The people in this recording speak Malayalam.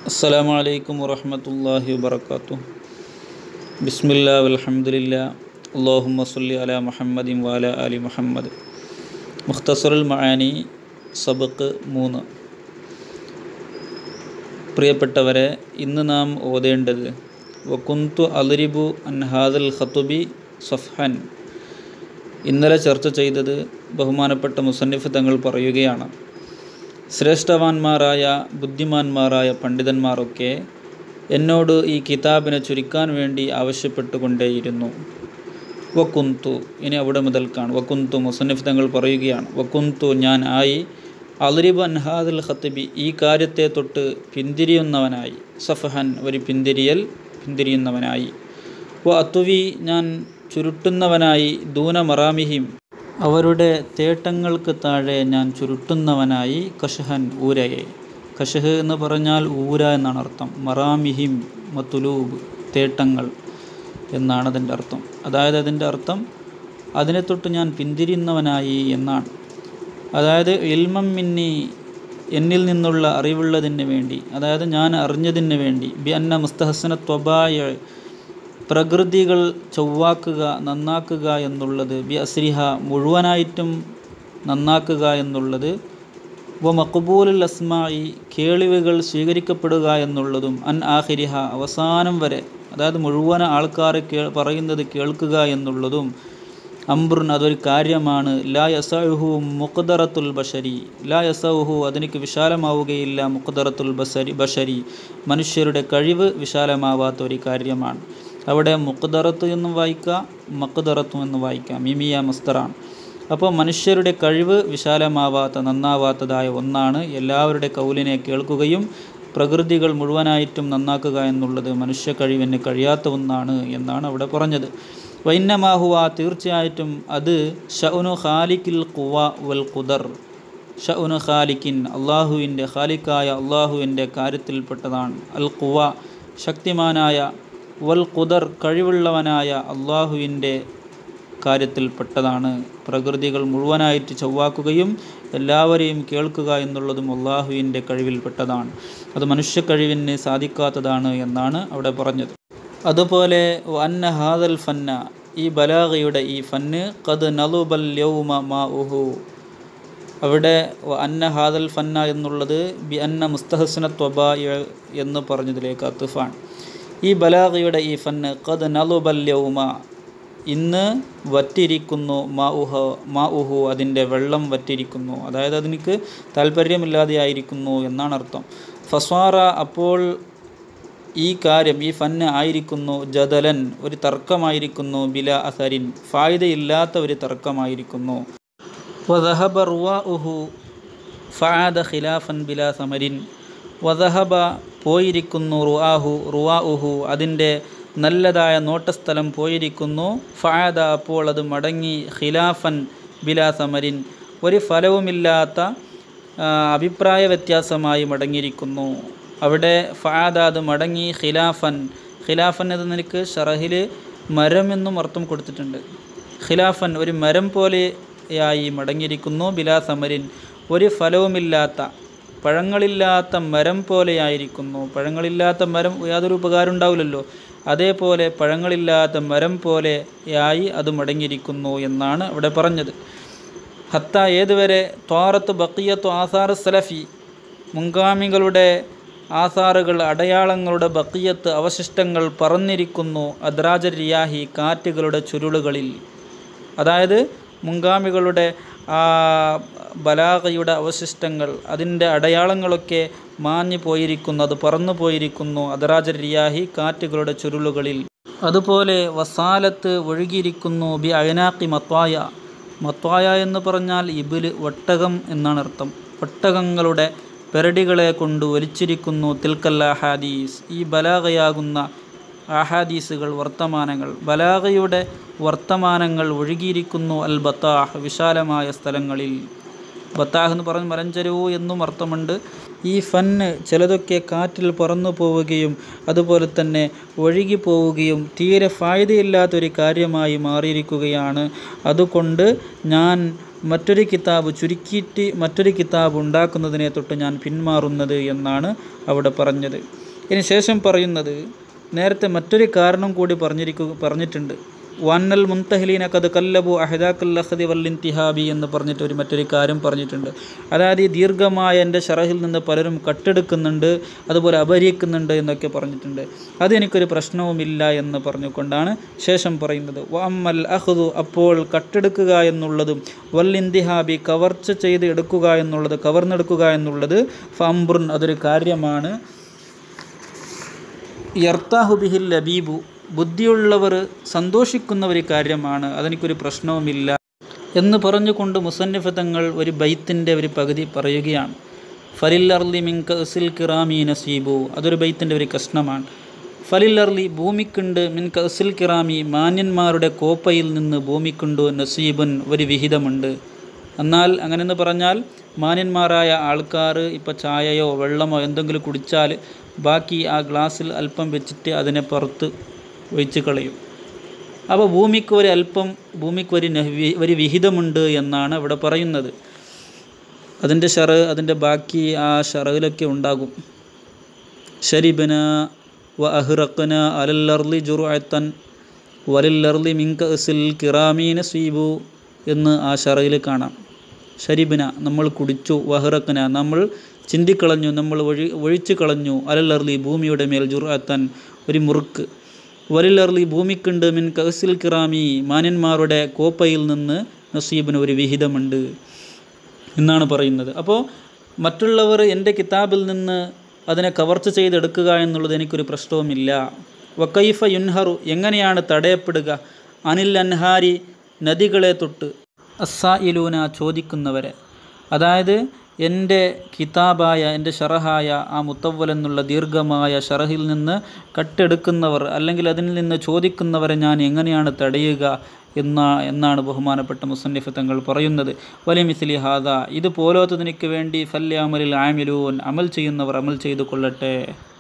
അസ്സലാമു അലൈക്കും വറഹ്മത്തുള്ളാഹി വബറകാതുഹു ബിസ്മില്ലാ വൽഹംദുലില്ലാ അല്ലാഹുമ്മ സ്വല്ലി അലാ മുഹമ്മദിൻ വാല അലി മുഹമ്മദ് മുഖ്തസറുൽ മആനി സബക്ക് മൂന്ന് പ്രിയപ്പെട്ടവരെ ഇന്ന് നാം ഓതേണ്ടത് വകുന്തു അലരിബു അൻ ഹാദൽ ഖത്തുബി സഫ്ഹൻ ഇന്നലെ ചർച്ച ചെയ്തത് ബഹുമാനപ്പെട്ട മുസന്നിഫ് തങ്ങൾ പറയുകയാണ് ശ്രേഷ്ഠവാന്മാരായ ബുദ്ധിമാന്മാരായ പണ്ഡിതന്മാരൊക്കെ എന്നോട് ഈ കിതാബിനെ ചുരുക്കാൻ വേണ്ടി ആവശ്യപ്പെട്ടുകൊണ്ടേയിരുന്നു വക്കുന്തു ഇനി അവിടെ മുതൽക്കാണ് വക്കുന്തു മുസന്നിഫ് തങ്ങൾ പറയുകയാണ് വക്കുന്തു ഞാൻ ആയി അലരിബ് അൻഹാദുൽ ഖത്തിബി ഈ കാര്യത്തെ തൊട്ട് പിന്തിരിയുന്നവനായി സഫഹൻ ഒരു പിന്തിരിയൽ പിന്തിരിയുന്നവനായി വ അത്തുവി ഞാൻ ചുരുട്ടുന്നവനായി ദൂന മറാമിഹിം അവരുടെ തേട്ടങ്ങൾക്ക് താഴെ ഞാൻ ചുരുട്ടുന്നവനായി കഷഹൻ ഊരയെ കഷഹ് എന്ന് പറഞ്ഞാൽ ഊര എന്നാണ് അർത്ഥം മറാമിഹിം മത്തുലൂബ് തേട്ടങ്ങൾ എന്നാണ് അതിൻ്റെ അർത്ഥം അതായത് അതിൻ്റെ അർത്ഥം അതിനെ തൊട്ട് ഞാൻ പിന്തിരിയുന്നവനായി എന്നാണ് അതായത് ഇൽമം മിന്നി എന്നിൽ നിന്നുള്ള അറിവുള്ളതിന് വേണ്ടി അതായത് ഞാൻ അറിഞ്ഞതിന് വേണ്ടി ബി അന്ന മുസ്തഹസന ത്വബായ പ്രകൃതികൾ ചൊവ്വാക്കുക നന്നാക്കുക എന്നുള്ളത് ബി അസ്രിഹ മുഴുവനായിട്ടും നന്നാക്കുക എന്നുള്ളത് വ മക്ബൂലുൽ അസ്മായി കേളിവുകൾ സ്വീകരിക്കപ്പെടുക എന്നുള്ളതും അൻ ആഹിരിഹ അവസാനം വരെ അതായത് മുഴുവൻ ആൾക്കാർ കേ പറയുന്നത് കേൾക്കുക എന്നുള്ളതും അംബ്രുൻ അതൊരു കാര്യമാണ് ലാ യസഹു മുഖദറത്തുൽ ബഷരി ലാ യസഹു അതിനിക്ക് വിശാലമാവുകയില്ല മുഖദറത്തുൽ ബസരി ബഷരി മനുഷ്യരുടെ കഴിവ് വിശാലമാവാത്ത ഒരു കാര്യമാണ് അവിടെ മുഖദറത്ത് എന്നും വായിക്കാം മഖദറത്തും എന്ന് വായിക്കാം മിമിയ മസ്തറാണ് അപ്പോൾ മനുഷ്യരുടെ കഴിവ് വിശാലമാവാത്ത നന്നാവാത്തതായ ഒന്നാണ് എല്ലാവരുടെ കൗലിനെ കേൾക്കുകയും പ്രകൃതികൾ മുഴുവനായിട്ടും നന്നാക്കുക എന്നുള്ളത് മനുഷ്യ കഴിവിന് കഴിയാത്ത ഒന്നാണ് എന്നാണ് അവിടെ പറഞ്ഞത് വൈന്നമാഹുവ തീർച്ചയായിട്ടും അത് ഷഉനു ഖാലിക്കിൽ ഖുവ വൽ ഖുദർ ഷഉനു ഖാലിക്കിൻ അള്ളാഹുവിൻ്റെ ഖാലിക്കായ അള്ളാഹുവിൻ്റെ കാര്യത്തിൽപ്പെട്ടതാണ് അൽ ഖുവ ശക്തിമാനായ വൽ ഖുദർ കഴിവുള്ളവനായ അള്ളാഹുവിൻ്റെ കാര്യത്തിൽപ്പെട്ടതാണ് പ്രകൃതികൾ മുഴുവനായിട്ട് ചൊവ്വാക്കുകയും എല്ലാവരെയും കേൾക്കുക എന്നുള്ളതും അള്ളാഹുവിൻ്റെ കഴിവിൽപ്പെട്ടതാണ് അത് മനുഷ്യ കഴിവിന് സാധിക്കാത്തതാണ് എന്നാണ് അവിടെ പറഞ്ഞത് അതുപോലെ അന്ന ഹാദൽ ഫന്ന ഈ ബലാഗയുടെ ഈ ഫന്ന് കത് നലുബൽ യൗമ മാ ഉഹു അവിടെ അന്ന ഹാദൽ ഫന്ന എന്നുള്ളത് ബി അന്ന മുസ്തഹസന ത്വബായ എന്ന് പറഞ്ഞതിലേക്ക് അത്തുഫാണ് ഈ ബലാഗയുടെ ഈ ഫന്ന് കത് നലുബൽ യൗമ ഇന്ന് വറ്റിരിക്കുന്നു മാ ഉഹ മാ ഉഹു അതിൻ്റെ വെള്ളം വറ്റിരിക്കുന്നു അതായത് അതിനിക്ക് താല്പര്യമില്ലാതെയായിരിക്കുന്നു എന്നാണ് അർത്ഥം ഫസ്വാറ അപ്പോൾ ഈ കാര്യം ഈ ഫന്ന് ആയിരിക്കുന്നു ജദലൻ ഒരു തർക്കമായിരിക്കുന്നു ബില അസരിൻ ഫായ്ദയില്ലാത്ത ഒരു തർക്കമായിരിക്കുന്നു വദഹബ റുവാഉഹു ഫാദ ഖിലാഫൻ ബില സമരിൻ വദഹബ പോയിരിക്കുന്നു റുആഹു റുവാഉഹു അതിൻ്റെ നല്ലതായ നോട്ടസ്ഥലം പോയിരിക്കുന്നു ഫാദ അപ്പോൾ അത് മടങ്ങി ഖിലാഫൻ ബിലാ സമരിൻ ഒരു ഫലവുമില്ലാത്ത അഭിപ്രായ വ്യത്യാസമായി മടങ്ങിയിരിക്കുന്നു അവിടെ ഫാദ അത് മടങ്ങി ഖിലാഫൻ ഖിലാഫൻ എന്ന നിലക്ക് ഷറഹിൽ മരം എന്നും അർത്ഥം കൊടുത്തിട്ടുണ്ട് ഖിലാഫൻ ഒരു മരം പോലെയായി മടങ്ങിയിരിക്കുന്നു ബിലാ സമരിൻ ഒരു ഫലവുമില്ലാത്ത പഴങ്ങളില്ലാത്ത മരം പോലെയായിരിക്കുന്നു പഴങ്ങളില്ലാത്ത മരം യാതൊരു ഉപകാരം ഉണ്ടാവില്ലല്ലോ അതേപോലെ പഴങ്ങളില്ലാത്ത മരം പോലെയായി അത് മടങ്ങിയിരിക്കുന്നു എന്നാണ് അവിടെ പറഞ്ഞത് ഹത്ത ഏതുവരെ ത്വാറത്ത് ബക്കിയത്തു ആസാർ സലഫി മുൻഗാമികളുടെ ആസാറുകൾ അടയാളങ്ങളുടെ ബക്കിയത്ത് അവശിഷ്ടങ്ങൾ പറന്നിരിക്കുന്നു അദ്രാജ റിയാഹി കാറ്റുകളുടെ ചുരുളുകളിൽ അതായത് മുൻഗാമികളുടെ ആ ബലാഗയുടെ അവശിഷ്ടങ്ങൾ അതിൻ്റെ അടയാളങ്ങളൊക്കെ മാഞ്ഞു പോയിരിക്കുന്നു അത് പറന്നു പോയിരിക്കുന്നു അദറാജ റിയാഹി കാറ്റുകളുടെ ചുരുളുകളിൽ അതുപോലെ വസാലത്ത് ഒഴുകിയിരിക്കുന്നു ബി അയനാക്കി മത്വായ മത്വായ എന്ന് പറഞ്ഞാൽ ഇബില് ഒട്ടകം എന്നാണ് അർത്ഥം ഒട്ടകങ്ങളുടെ പെരടികളെ കൊണ്ട് വലിച്ചിരിക്കുന്നു തിൽക്കല്ല ഹാദീസ് ഈ ബലാഗയാകുന്ന ആഹാദീസുകൾ വർത്തമാനങ്ങൾ ബലാഗയുടെ വർത്തമാനങ്ങൾ ഒഴുകിയിരിക്കുന്നു അൽ ബത്താഹ് വിശാലമായ സ്ഥലങ്ങളിൽ ബത്താഹ് എന്ന് പറഞ്ഞ് മലഞ്ചരവു എന്നും അർത്ഥമുണ്ട് ഈ ഫന്ന് ചിലതൊക്കെ കാറ്റിൽ പറന്നു പോവുകയും അതുപോലെ തന്നെ ഒഴുകി പോവുകയും തീരെ ഫായതയില്ലാത്തൊരു കാര്യമായി മാറിയിരിക്കുകയാണ് അതുകൊണ്ട് ഞാൻ മറ്റൊരു കിതാബ് ചുരുക്കിയിട്ട് മറ്റൊരു കിതാബ് ഉണ്ടാക്കുന്നതിനെ തൊട്ട് ഞാൻ പിന്മാറുന്നത് എന്നാണ് അവിടെ പറഞ്ഞത് ഇനി ശേഷം പറയുന്നത് നേരത്തെ മറ്റൊരു കാരണം കൂടി പറഞ്ഞിരിക്കുക പറഞ്ഞിട്ടുണ്ട് വന്നൽ മുന്തഹലീന കത് കല്ലബു അഹദാക്കല്ലഹദി വല്ലിൻതിഹാബി എന്ന് പറഞ്ഞിട്ട് ഒരു മറ്റൊരു കാര്യം പറഞ്ഞിട്ടുണ്ട് അതായത് ഈ ദീർഘമായ എൻ്റെ ഷറഹിൽ നിന്ന് പലരും കട്ടെടുക്കുന്നുണ്ട് അതുപോലെ അപഹരിക്കുന്നുണ്ട് എന്നൊക്കെ പറഞ്ഞിട്ടുണ്ട് അതെനിക്കൊരു പ്രശ്നവുമില്ല എന്ന് പറഞ്ഞുകൊണ്ടാണ് ശേഷം പറയുന്നത് വമ്മൽ അഹ്ദു അപ്പോൾ കട്ടെടുക്കുക എന്നുള്ളതും വല്ലിന്തിഹാബി കവർച്ച ചെയ്ത് എടുക്കുക എന്നുള്ളത് കവർന്നെടുക്കുക എന്നുള്ളത് ഫംബ്രുൻ അതൊരു കാര്യമാണ് യർത്താഹു ബിഹിൽ ലബീബു ബുദ്ധിയുള്ളവർ സന്തോഷിക്കുന്ന ഒരു കാര്യമാണ് അതെനിക്കൊരു പ്രശ്നവുമില്ല എന്ന് പറഞ്ഞുകൊണ്ട് മുസന്നിഫ് തങ്ങൾ ഒരു ബൈത്തിൻ്റെ ഒരു പകുതി പറയുകയാണ് ഫലിൽ അർലി മിൻ കസിൽ കിറാമി നസീബു അതൊരു ബൈത്തിൻ്റെ ഒരു കഷ്ണമാണ് ഫലിൽ അർലി ഭൂമിക്കുണ്ട് മിൻ കസിൽ കിറാമി മാന്യന്മാരുടെ കോപ്പയിൽ നിന്ന് ഭൂമിക്കുണ്ട് നസീബുൻ ഒരു വിഹിതമുണ്ട് എന്നാൽ അങ്ങനെയെന്ന് പറഞ്ഞാൽ മാന്യന്മാരായ ആൾക്കാർ ഇപ്പോൾ ചായയോ വെള്ളമോ എന്തെങ്കിലും കുടിച്ചാൽ ബാക്കി ആ ഗ്ലാസ്സിൽ അല്പം വെച്ചിട്ട് അതിനെ പുറത്ത് ഒഴിച്ച് കളയും അപ്പോൾ ഭൂമിക്ക് ഒരു അല്പം ഭൂമിക്ക് ഒരു നഹ്വി- ഒരു വിഹിതമുണ്ട് എന്നാണ് ഇവിടെ പറയുന്നത് അതിൻ്റെ ഷറ് അതിൻ്റെ ബാക്കി ആ ഷറയിലൊക്കെ ഉണ്ടാകും ഷരിബന വ അഹ്റഖന അലല്ലർലി ജുറുഅത്തൻ വലില്ലർലി മിങ്കസിൽ കിറാമീന സ്വീബു എന്ന് ആ ഷറയിൽ കാണാം ഷരിബിന നമ്മൾ കുടിച്ചു വഹ്റഖന നമ്മൾ ചിന്തിക്കളഞ്ഞു നമ്മൾ ഒഴി ഒഴിച്ചു കളഞ്ഞു അലല്ലർലി ഭൂമിയുടെ മേൽ ജുറുഅത്തൻ ഒരു മുറുക്ക് വലിലർലി ഭൂമിക്കുണ്ട് മിൻ കസിൽ കിറാമി മാന്യന്മാരുടെ കോപ്പയിൽ നിന്ന് നസീബിന് ഒരു വിഹിതമുണ്ട് എന്നാണ് പറയുന്നത് അപ്പോൾ മറ്റുള്ളവർ എൻ്റെ കിതാബിൽ നിന്ന് അതിനെ കവർച്ച ചെയ്തെടുക്കുക എന്നുള്ളത് എനിക്കൊരു പ്രശ്നവുമില്ല വക്കൈഫ യുൻഹറു എങ്ങനെയാണ് തടയപ്പെടുക അനിൽ അൻഹാരി നദികളെ തൊട്ട് അസ്സായിലൂന ചോദിക്കുന്നവരെ അതായത് എൻ്റെ കിതാബായ എൻ്റെ ഷറഹായ ആ മുത്തവ്വൽ എന്നുള്ള ദീർഘമായ ഷറഹിൽ നിന്ന് കട്ടെടുക്കുന്നവർ അല്ലെങ്കിൽ അതിൽ നിന്ന് ചോദിക്കുന്നവരെ ഞാൻ എങ്ങനെയാണ് തടയുക എന്ന എന്നാണ് ബഹുമാനപ്പെട്ട മുസന്നിഫ് തങ്ങൾ പറയുന്നത് വലിയ മിസ്ലി ഹാദ ഇത് പോലോത്തതിനിക്ക് വേണ്ടി ഫല്യാമലിൽ ആമിലൂൻ അമൽ ചെയ്യുന്നവർ അമൽ ചെയ്തു കൊള്ളട്ടെ